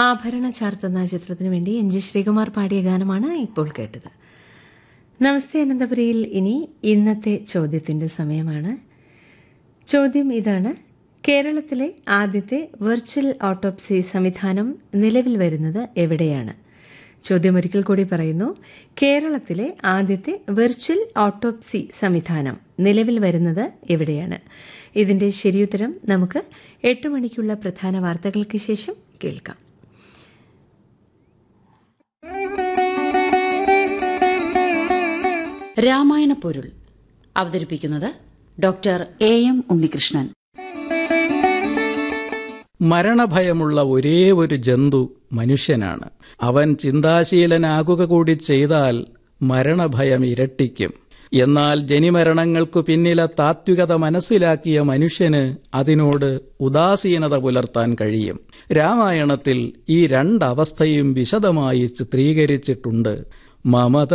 ആഭരണ ചാർത്തുന്ന ചിത്രത്തിനു വേണ്ടി എം ജി ശ്രീകുമാർ പാടിയ ഗാനമാണ് ഇപ്പോൾ കേട്ടത് നമസ്തേ അനന്തപുരിയിൽ ഇനി ഇന്നത്തെ ചോദ്യത്തിന്റെ സമയമാണ് ചോദ്യം ഇതാണ് കേരളത്തിലെ ആദ്യത്തെ വെർച്വൽ ഓട്ടോപ്സി സംവിധാനം നിലവിൽ വരുന്നത് എവിടെയാണ് ചോദ്യം ഒരിക്കൽ കൂടി പറയുന്നു കേരളത്തിലെ ആദ്യത്തെ വെർച്വൽ ഓട്ടോപ്സി സംവിധാനം നിലവിൽ വരുന്നത് എവിടെയാണ് ഇതിന്റെ ശരിയുത്തരം നമുക്ക് എട്ട് മണിക്കുള്ള പ്രധാന വാർത്തകൾക്ക് ശേഷം കേൾക്കാം രാമായണ പൊരുൾ അവതരിപ്പിക്കുന്നത് ഡോക്ടർ എ എം ഉണ്ണികൃഷ്ണൻ മരണഭയമുള്ള ഒരേ ഒരു ജന്തു മനുഷ്യനാണ് അവൻ ചിന്താശീലനാകുക കൂടി ചെയ്താൽ മരണഭയം ഇരട്ടിക്കും എന്നാൽ ജനിമരണങ്ങൾക്കു പിന്നിലെ താത്വികത മനസ്സിലാക്കിയ മനുഷ്യന് അതിനോട് ഉദാസീനത പുലർത്താൻ കഴിയും രാമായണത്തിൽ ഈ രണ്ടവസ്ഥയും വിശദമായി ചിത്രീകരിച്ചിട്ടുണ്ട് മമത